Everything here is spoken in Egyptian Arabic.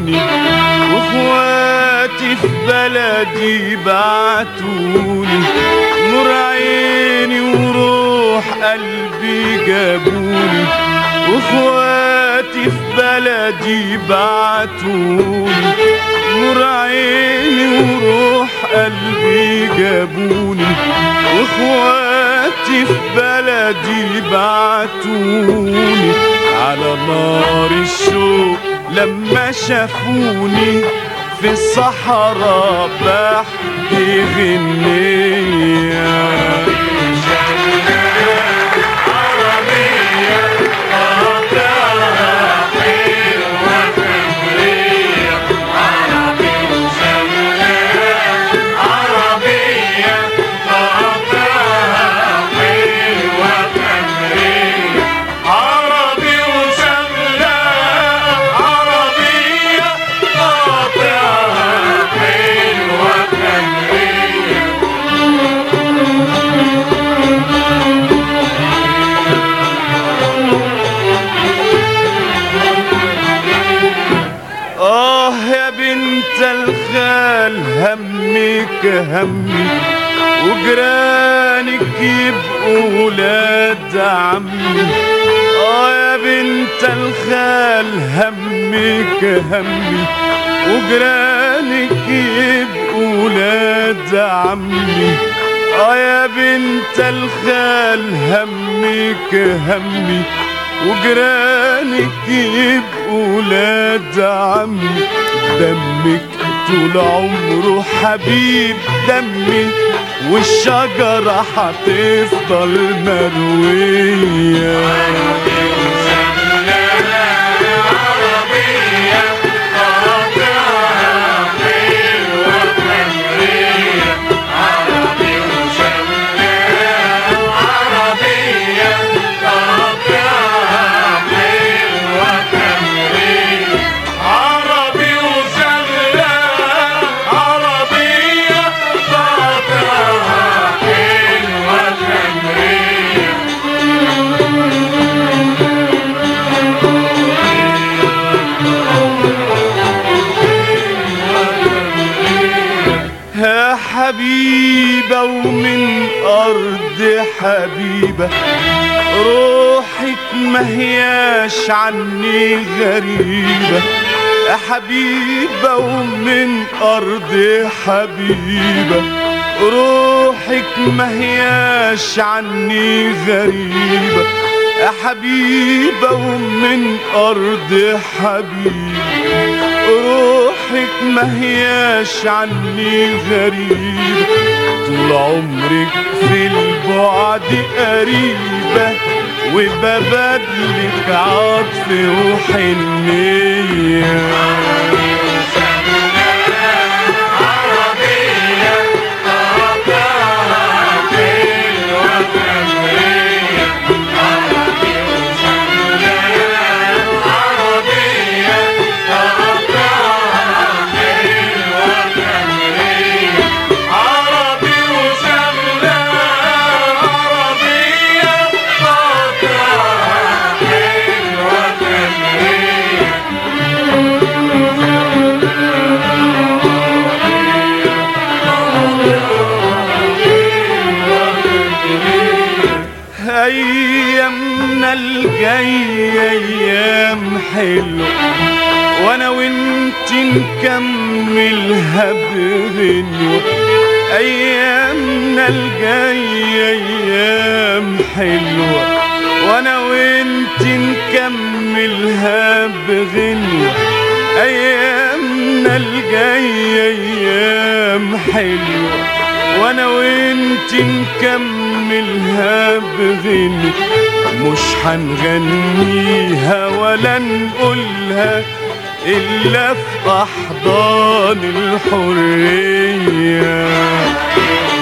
شافوني واخواتي في بلدي بعتوني نور عيني وروح قلبي جابوني واخواتي في بلدي بعتوني نور عيني وروح قلبي جابوني واخواتي في بلدي بعتوني على نار الشوق لما شافوني في الصحراء بحكي غنية عربي وشملة عربية قاطعة حلوة كمرية آه يا بنت الخال همك همي وجيرانك يبقوا ولاد عمي آه يا بنت الخال همك همي وجيرانك يبقوا ولاد عمي آه يا بنت الخال همك همي وجيرانك يبقوا ولاد عمي دمك طول عمره حبيب دمي والشجرة هتفضل مروية عربي وشغلة عربية قاطعة حلوة كمرية يا حبيبة ومن أرض حبيبة روحك ما هياش عني غريبة يا حبيبة ومن أرض حبيبة روحك ما هياش عني غريبة يا حبيبة ومن أرض حبيبة روحك ما هياش عني غريبة طول عمرك في البعد قريبة وببدلك عطف وحنية عربي وشغلة عربية قاطعة حلوة كمرية ايامنا الجاية ايام حلوة وانا وانت نكملها بغنوة ايامنا الجاية ايام حلوة وانا وانت نكملها بغنوة ايامنا الجاية ايام حلوة وانا وانت نكملها بغنى مش هنغنيها ولا نقولها الا في احضان الحريه